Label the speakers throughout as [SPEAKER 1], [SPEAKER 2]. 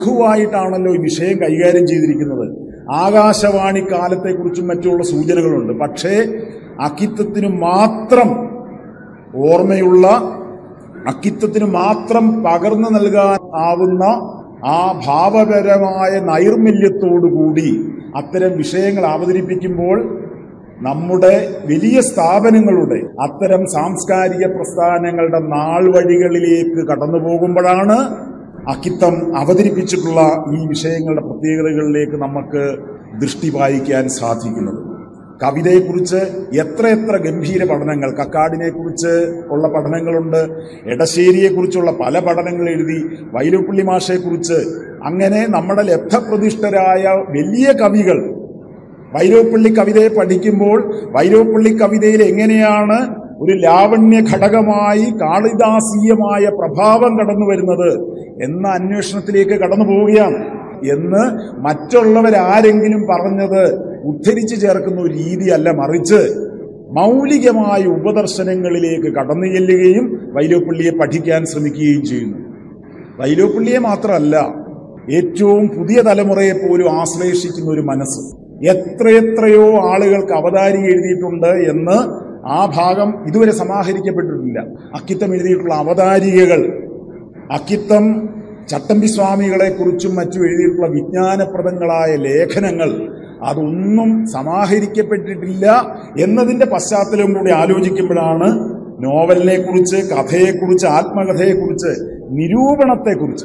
[SPEAKER 1] ലഘുവായിട്ടാണല്ലോ ഈ വിഷയം കൈകാര്യം ചെയ്തിരിക്കുന്നത് ആകാശവാണി കാലത്തെക്കുറിച്ചും മറ്റുള്ള സൂചനകളുണ്ട് പക്ഷേ അക്കിത്തത്തിന് മാത്രം ഓർമ്മയുള്ള അക്കിത്തത്തിന് മാത്രം പകർന്നു നൽകാൻ ആവുന്ന ആ ഭാവപരമായ നൈർമല്യത്തോടുകൂടി അത്തരം വിഷയങ്ങൾ അവതരിപ്പിക്കുമ്പോൾ നമ്മുടെ വലിയ സ്ഥാപനങ്ങളുടെ അത്തരം സാംസ്കാരിക പ്രസ്ഥാനങ്ങളുടെ നാൾ വഴികളിലേക്ക് കടന്നു പോകുമ്പോഴാണ് അക്കിത്തം അവതരിപ്പിച്ചിട്ടുള്ള ഈ വിഷയങ്ങളുടെ പ്രത്യേകതകളിലേക്ക് നമുക്ക് ദൃഷ്ടി പായിക്കാൻ സാധിക്കുന്നത് കവിതയെക്കുറിച്ച് എത്രയെത്ര ഗംഭീര പഠനങ്ങൾ കക്കാടിനെ കുറിച്ച് ഉള്ള പഠനങ്ങളുണ്ട് എടശ്ശേരിയെക്കുറിച്ചുള്ള പല പഠനങ്ങൾ എഴുതി വൈലോപ്പള്ളി മാഷയെക്കുറിച്ച് അങ്ങനെ നമ്മുടെ ലബ്ധപ്രതിഷ്ഠരായ വലിയ കവികൾ വൈലോപ്പള്ളി കവിതയെ പഠിക്കുമ്പോൾ വൈലോപ്പള്ളി കവിതയിൽ എങ്ങനെയാണ് ഒരു ലാവണ്യ ഘടകമായി കാളിദാസീയമായ പ്രഭാവം കടന്നു വരുന്നത് എന്ന അന്വേഷണത്തിലേക്ക് കടന്നു പോവുകയാണ് എന്ന് മറ്റുള്ളവരാരെങ്കിലും പറഞ്ഞത് ഉദ്ധരിച്ചു ചേർക്കുന്ന ഒരു രീതിയല്ല മറിച്ച് മൗലികമായ ഉപദർശനങ്ങളിലേക്ക് കടന്നു ചെല്ലുകയും വൈലോപ്പള്ളിയെ പഠിക്കാൻ ശ്രമിക്കുകയും ചെയ്യുന്നു വൈലോപ്പള്ളിയെ മാത്രമല്ല ഏറ്റവും പുതിയ തലമുറയെ പോലും ആശ്ലേഷിക്കുന്ന ഒരു മനസ്സ് എത്രയെത്രയോ ആളുകൾക്ക് അവതാരി എഴുതിയിട്ടുണ്ട് എന്ന് ആ ഭാഗം ഇതുവരെ സമാഹരിക്കപ്പെട്ടിട്ടില്ല അക്കിത്തം എഴുതിയിട്ടുള്ള അവതാരികകൾ അക്കിത്തം ചട്ടമ്പി സ്വാമികളെ കുറിച്ചും മറ്റും എഴുതിയിട്ടുള്ള വിജ്ഞാനപ്രദങ്ങളായ ലേഖനങ്ങൾ അതൊന്നും സമാഹരിക്കപ്പെട്ടിട്ടില്ല എന്നതിന്റെ പശ്ചാത്തലവും കൂടി ആലോചിക്കുമ്പോഴാണ് നോവലിനെ കുറിച്ച് കഥയെക്കുറിച്ച് ആത്മകഥയെക്കുറിച്ച് നിരൂപണത്തെക്കുറിച്ച്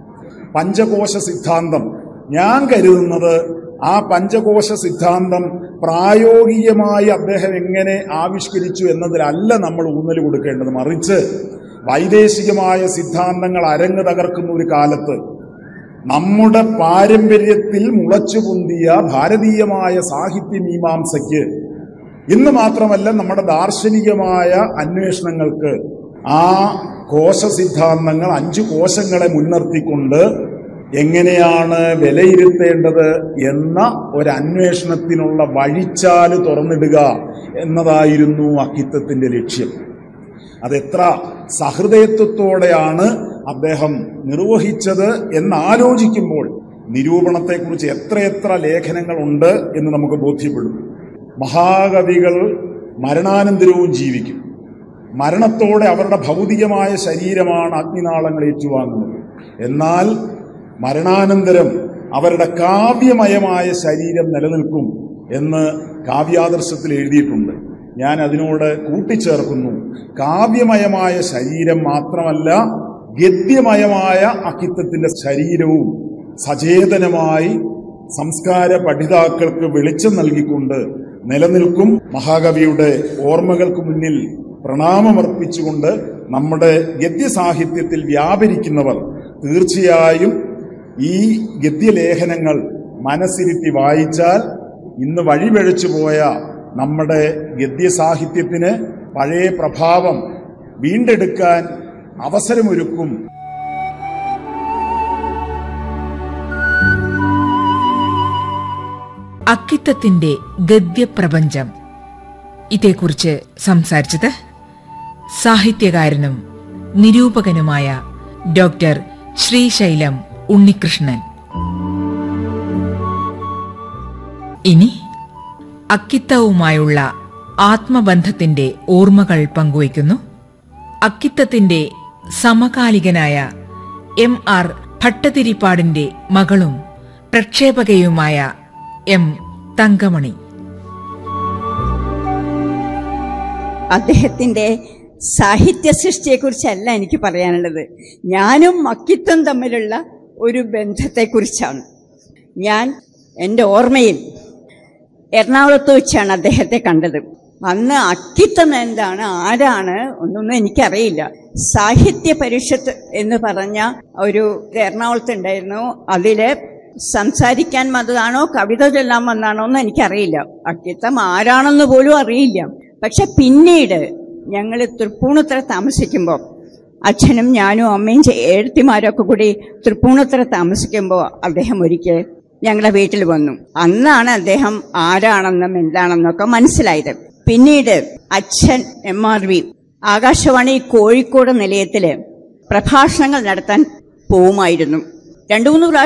[SPEAKER 1] പഞ്ചകോശ സിദ്ധാന്തം ഞാൻ കരുതുന്നത് ആ പഞ്ചകോശ സിദ്ധാന്തം പ്രായോഗികമായി അദ്ദേഹം എങ്ങനെ ആവിഷ്കരിച്ചു എന്നതിലല്ല നമ്മൾ ഊന്നൽ കൊടുക്കേണ്ടത് മറിച്ച് വൈദേശികമായ സിദ്ധാന്തങ്ങൾ അരങ്ങ് തകർക്കുന്ന ഒരു കാലത്ത് നമ്മുടെ പാരമ്പര്യത്തിൽ മുളച്ചു പൊന്തിയ ഭാരതീയമായ സാഹിത്യ മീമാംസയ്ക്ക് ഇന്ന് മാത്രമല്ല നമ്മുടെ ദാർശനികമായ അന്വേഷണങ്ങൾക്ക് ആ കോശ സിദ്ധാന്തങ്ങൾ അഞ്ചു കോശങ്ങളെ മുൻനിർത്തിക്കൊണ്ട് എങ്ങനെയാണ് വിലയിരുത്തേണ്ടത് എന്ന ഒരു അന്വേഷണത്തിനുള്ള വഴിച്ചാല് തുറന്നിടുക എന്നതായിരുന്നു അക്കിത്തത്തിന്റെ ലക്ഷ്യം അതെത്ര സഹൃദയത്വത്തോടെയാണ് അദ്ദേഹം നിർവഹിച്ചത് എന്നാലോചിക്കുമ്പോൾ നിരൂപണത്തെക്കുറിച്ച് എത്രയെത്ര ലേഖനങ്ങളുണ്ട് എന്ന് നമുക്ക് ബോധ്യപ്പെടും മഹാകവികൾ മരണാനന്തരവും ജീവിക്കും മരണത്തോടെ അവരുടെ ഭൗതികമായ ശരീരമാണ് അഗ്നിനാളങ്ങൾ ഏറ്റുവാങ്ങുന്നത് എന്നാൽ മരണാനന്തരം അവരുടെ കാവ്യമയമായ ശരീരം നിലനിൽക്കും എന്ന് കാവ്യാദർശത്തിൽ എഴുതിയിട്ടുണ്ട് ഞാൻ അതിനോട് കൂട്ടിച്ചേർക്കുന്നു കാവ്യമയമായ ശരീരം മാത്രമല്ല ഗദ്യമയമായ അക്കിത്തത്തിന്റെ ശരീരവും സചേതനമായി സംസ്കാര പഠിതാക്കൾക്ക് വെളിച്ചം നൽകിക്കൊണ്ട് നിലനിൽക്കും മഹാകവിയുടെ ഓർമ്മകൾക്ക് മുന്നിൽ പ്രണാമമർപ്പിച്ചുകൊണ്ട് നമ്മുടെ ഗദ്യസാഹിത്യത്തിൽ വ്യാപരിക്കുന്നവർ തീർച്ചയായും ഈ ഗദ്യലേഖനങ്ങൾ മനസ്സിരുത്തി വായിച്ചാൽ ഇന്ന് വഴിപഴച്ചു പോയ നമ്മുടെ ഗദ്യസാഹിത്യത്തിന് പഴയ പ്രഭാവം വീണ്ടെടുക്കാൻ അവസരമൊരുക്കും
[SPEAKER 2] അക്കിത്തത്തിന്റെ ഗദ്യപ്രപഞ്ചം ഇതേക്കുറിച്ച് സംസാരിച്ചത് സാഹിത്യകാരനും നിരൂപകനുമായ ഡോക്ടർ ശ്രീശൈലം ഉണ്ണികൃഷ്ണൻ ഇനി അക്കിത്തവുമായുള്ള ആത്മബന്ധത്തിന്റെ ഓർമ്മകൾ പങ്കുവയ്ക്കുന്നു അക്കിത്തത്തിന്റെ സമകാലികനായ എം ആർ ഭട്ടതിരിപ്പാടിന്റെ മകളും പ്രക്ഷേപകയുമായ എം തങ്കമണി
[SPEAKER 3] അദ്ദേഹത്തിന്റെ സാഹിത്യ സൃഷ്ടിയെക്കുറിച്ചല്ല എനിക്ക് പറയാനുള്ളത് ഞാനും മക്കിത്വം തമ്മിലുള്ള ഒരു ബന്ധത്തെക്കുറിച്ചാണ് ഞാൻ എൻ്റെ ഓർമ്മയിൽ എറണാകുളത്ത് വെച്ചാണ് അദ്ദേഹത്തെ കണ്ടത് അന്ന് അക്കിത്തം എന്താണ് ആരാണ് ഒന്നൊന്നും എനിക്കറിയില്ല സാഹിത്യ പരിഷത്ത് എന്ന് പറഞ്ഞ ഒരു ഇത് എറണാകുളത്ത് ഉണ്ടായിരുന്നു അതില് സംസാരിക്കാൻ വന്നതാണോ കവിത ചൊല്ലാൻ വന്നതാണോ എന്ന് എനിക്കറിയില്ല അക്കിത്തം ആരാണെന്ന് പോലും അറിയില്ല പക്ഷെ പിന്നീട് ഞങ്ങൾ തൃപ്പൂണിത്തറ താമസിക്കുമ്പോൾ അച്ഛനും ഞാനും അമ്മയും ചെ- എഴുത്തിമാരൊക്കെ കൂടി തൃപ്പൂണിത്തറ താമസിക്കുമ്പോൾ അദ്ദേഹം ഒരിക്കൽ ഞങ്ങളുടെ വീട്ടിൽ വന്നു അന്നാണ് അദ്ദേഹം ആരാണെന്നും എന്താണെന്നൊക്കെ മനസ്സിലായത് പിന്നീട് അച്ഛൻ M R V Akashvani Kozhikode നിലയത്തില് പ്രഭാഷണങ്ങൾ നടത്താൻ പോവുമായിരുന്നു രണ്ടു മൂന്ന് പ്രാവശ്യം